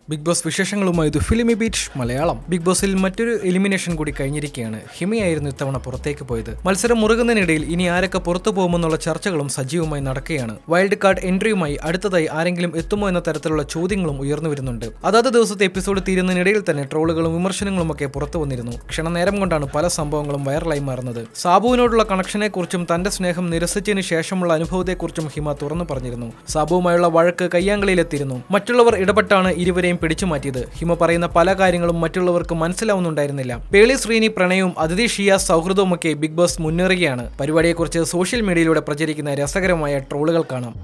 big boss വിശേഷങ്ങളുമായി ഇത് filmi beat Malayalam big ബോസിൽ മറ്റൊരു എലിമിനേഷൻ കൂടി കഴിഞ്ഞിരിക്കുകയാണ് ഹിമയായിരുന്നു ഇത്തവണ പുറത്തേക്ക് പോയത് മത്സരം മുറുകുന്നതിനിടയിൽ ഇനി ആരൊക്കെ പുറത്തു പോകുമെന്നുള്ള ചർച്ചകളും സജീവമായി നടക്കുകയാണ് വൈൽഡ് കാർഡ് എൻട്രിയുമായി അടുത്തതായി ആരെങ്കിലും എത്തുമോ എന്ന തരത്തിലുള്ള ചോദ്യങ്ങളും ഉയർന്നു വരുന്നുണ്ട് അതാത് ദിവസത്തെ എപ്പിസോഡ് തീരുന്നതിനിടയിൽ തന്നെ ട്രോളുകളും വിമർശനങ്ങളും ഒക്കെ പുറത്തു വന്നിരുന്നു ക്ഷണനേരം കൊണ്ടാണ് പല സംഭവങ്ങളും വൈറലായി മാറുന്നത് സാബുവിനോടുള്ള കണക്ഷനെക്കുറിച്ചും തന്റെ സ്നേഹം നിരസിച്ചതിന് ശേഷമുള്ള അനുഭവത്തെക്കുറിച്ചും ഹിമ തുറന്നു പറഞ്ഞിരുന്നു സാബുവുമായുള്ള വഴക്ക് കയ്യാങ്കളിയിലെത്തിയിരുന്നു മറ്റുള്ളവർ ഇടപെട്ടാണ് ഇരുവരെയും പിടിച്ചു മാറ്റിയത് ഹിമ പറയുന്ന പല കാര്യങ്ങളും മറ്റുള്ളവർക്ക് മനസ്സിലാവുന്നുണ്ടായിരുന്നില്ല പേളി ശ്രീനി പ്രണയവും അതിഥി ഷിയ സൗഹൃദവുമൊക്കെ ബിഗ് ബോസ് മുന്നേറുകയാണ് പരിപാടിയെക്കുറിച്ച് സോഷ്യൽ മീഡിയയിലൂടെ പ്രചരിക്കുന്ന രസകരമായ ട്രോളുകൾ കാണാം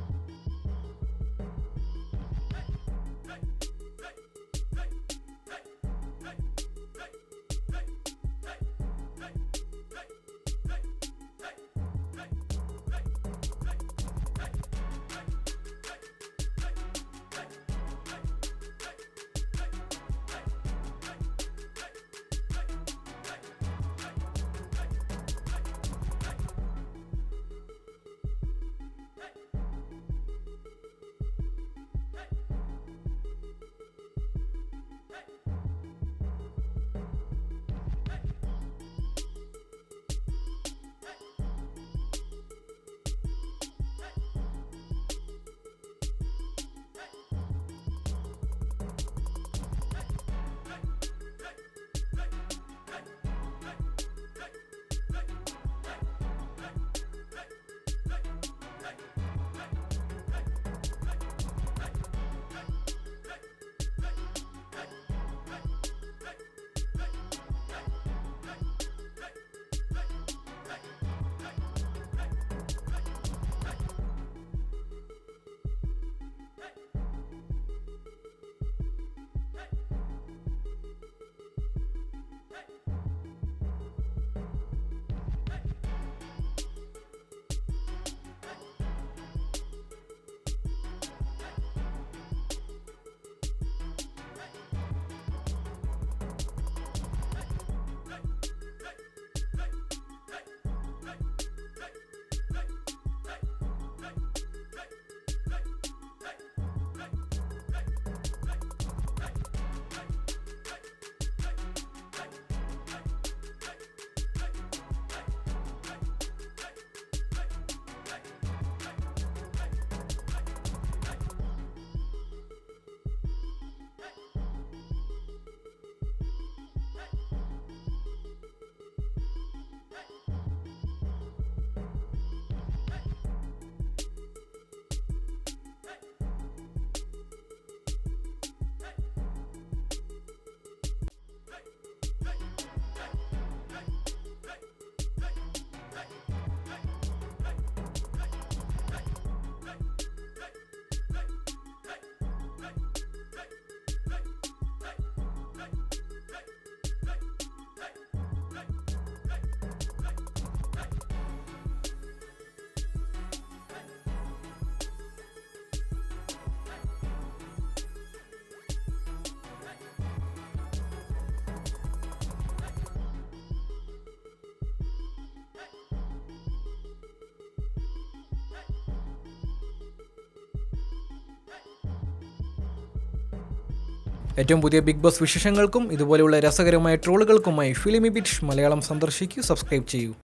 ഏറ്റവും പുതിയ ബിഗ് ബോസ് വിശേഷങ്ങൾക്കും ഇതുപോലെയുള്ള രസകരമായ ട്രോളുകൾക്കുമായി ഫിലിമി ബിറ്റ് മലയാളം സന്ദർശിക്കൂ സബ്സ്ക്രൈബ് ചെയ്യൂ